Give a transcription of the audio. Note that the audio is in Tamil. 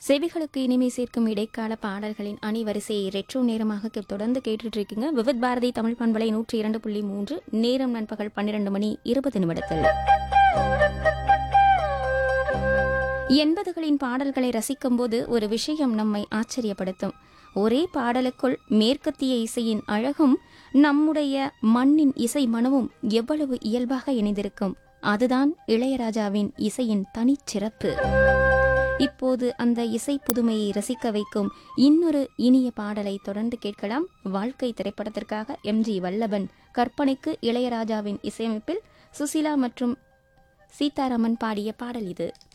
செவிகளுக்கு இனிமை சேர்க்கும் இடைக்கால பாடல்களின் அணிவரிசையை ரெட்ரோ நேரமாக கே- தொடர்ந்து கேட்டுட்டு இருக்கீங்க விவித் பாரதி தமிழ் பண்பலை நூற்றி இரண்டு புள்ளி மூன்று நேரம் நண்பகல் பன்னிரண்டு மணி இருபது நிமிடத்தில் எண்பதுகளின் பாடல்களை ரசிக்கும்போது ஒரு விஷயம் நம்மை ஆச்சரியப்படுத்தும் ஒரே பாடலுக்குள் மேற்கத்திய இசையின் அழகும் நம்முடைய மண்ணின் இசை மனமும் எவ்வளவு இயல்பாக இணைந்திருக்கும் அதுதான் இளையராஜாவின் இசையின் தனிச்சிறப்பு இப்போது அந்த இசை புதுமையை ரசிக்க வைக்கும் இன்னொரு இனிய பாடலை தொடர்ந்து கேட்கலாம் வாழ்க்கை திரைப்படத்திற்காக எம் ஜி வல்லபன் கற்பனைக்கு இளையராஜாவின் இசையமைப்பில் சுசிலா மற்றும் சீதாராமன் பாடிய பாடல் இது